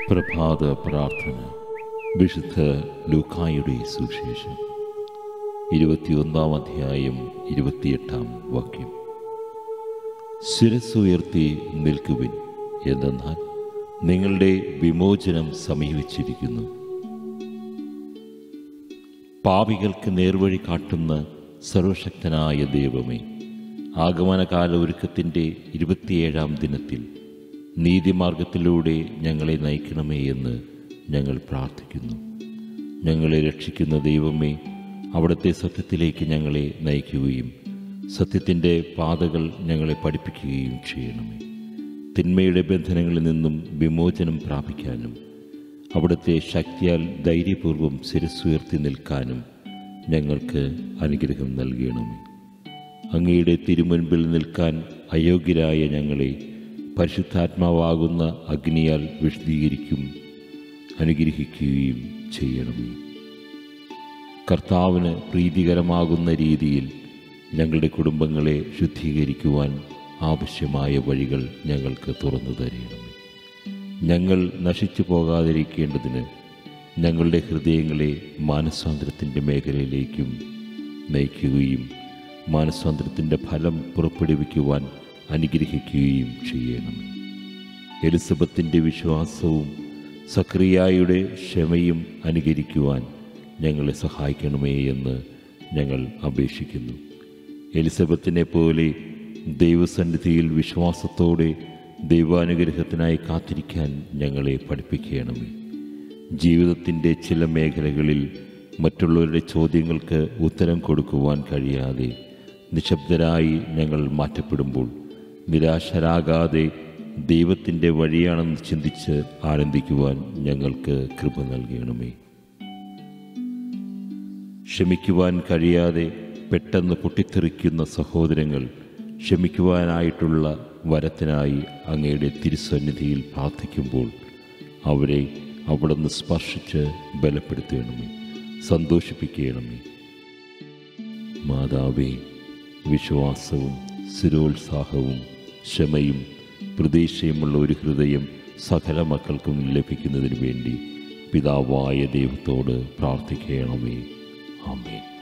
പ്രഭാത പ്രാർത്ഥന വിശുദ്ധ ലൂക്കായുടെ സുവിശേഷം ഇരുപത്തിയൊന്നാം അധ്യായം ഇരുപത്തിയെട്ടാം വാക്യം ശിരസ്സുയർത്തി നിൽക്കുവിൻ എന്തെന്നാൽ നിങ്ങളുടെ വിമോചനം സമീപിച്ചിരിക്കുന്നു പാപികൾക്ക് നേർവഴി കാട്ടുന്ന സർവശക്തനായ ദൈവമേ ആഗമനകാല ഒരുക്കത്തിൻ്റെ ഇരുപത്തിയേഴാം ദിനത്തിൽ നീതിമാർഗത്തിലൂടെ ഞങ്ങളെ നയിക്കണമേ എന്ന് ഞങ്ങൾ പ്രാർത്ഥിക്കുന്നു ഞങ്ങളെ രക്ഷിക്കുന്ന ദൈവമേ അവിടുത്തെ സത്യത്തിലേക്ക് ഞങ്ങളെ നയിക്കുകയും സത്യത്തിൻ്റെ പാതകൾ ഞങ്ങളെ പഠിപ്പിക്കുകയും ചെയ്യണമേ തിന്മയുടെ ബന്ധനങ്ങളിൽ നിന്നും വിമോചനം പ്രാപിക്കാനും അവിടുത്തെ ശക്തിയാൽ ധൈര്യപൂർവ്വം ശിരസ്സുയർത്തി നിൽക്കാനും ഞങ്ങൾക്ക് അനുഗ്രഹം നൽകണമേ അങ്ങയുടെ തിരുമുൻപിൽ നിൽക്കാൻ അയോഗ്യരായ ഞങ്ങളെ പരിശുദ്ധാത്മാവാകുന്ന അഗ്നിയാൽ വിശദീകരിക്കും അനുഗ്രഹിക്കുകയും ചെയ്യണമേ കർത്താവിന് പ്രീതികരമാകുന്ന രീതിയിൽ ഞങ്ങളുടെ കുടുംബങ്ങളെ ശുദ്ധീകരിക്കുവാൻ ആവശ്യമായ വഴികൾ ഞങ്ങൾക്ക് തുറന്നു തരണമേ ഞങ്ങൾ നശിച്ചു പോകാതിരിക്കേണ്ടതിന് ഞങ്ങളുടെ ഹൃദയങ്ങളെ മാനസാന്തരത്തിൻ്റെ മേഖലയിലേക്കും നയിക്കുകയും മാനസാന്തരത്തിൻ്റെ ഫലം പുറപ്പെടുവിക്കുവാൻ അനുഗ്രഹിക്കുകയും ചെയ്യണമേ എലിസബത്തിൻ്റെ വിശ്വാസവും സക്രിയായുടെ ക്ഷമയും അനുകരിക്കുവാൻ ഞങ്ങളെ സഹായിക്കണമേ എന്ന് ഞങ്ങൾ അപേക്ഷിക്കുന്നു എലിസബത്തിനെ പോലെ ദൈവസന്നിധിയിൽ വിശ്വാസത്തോടെ ദൈവാനുഗ്രഹത്തിനായി കാത്തിരിക്കാൻ ഞങ്ങളെ പഠിപ്പിക്കണമേ ജീവിതത്തിൻ്റെ ചില മേഖലകളിൽ മറ്റുള്ളവരുടെ ചോദ്യങ്ങൾക്ക് ഉത്തരം കൊടുക്കുവാൻ കഴിയാതെ നിശബ്ദരായി ഞങ്ങൾ മാറ്റപ്പെടുമ്പോൾ നിരാശരാകാതെ ദൈവത്തിൻ്റെ വഴിയാണെന്ന് ചിന്തിച്ച് ആനന്ദിക്കുവാൻ ഞങ്ങൾക്ക് കൃപ നൽകണമേ ക്ഷമിക്കുവാൻ കഴിയാതെ പെട്ടെന്ന് പൊട്ടിത്തെറിക്കുന്ന സഹോദരങ്ങൾ ക്ഷമിക്കുവാനായിട്ടുള്ള വരത്തിനായി അങ്ങയുടെ തിരുസന്നിധിയിൽ പ്രാർത്ഥിക്കുമ്പോൾ അവരെ അവിടുന്ന് സ്പർശിച്ച് ബലപ്പെടുത്തണമേ സന്തോഷിപ്പിക്കണമേ മാതാവേ വിശ്വാസവും സ്ഥിരോത്സാഹവും ക്ഷമയും പ്രതീക്ഷയുമുള്ള ഒരു ഹൃദയം സകല മക്കൾക്കും ലഭിക്കുന്നതിന് വേണ്ടി പിതാവായ ദൈവത്തോട് പ്രാർത്ഥിക്കണമേ ആമേൻ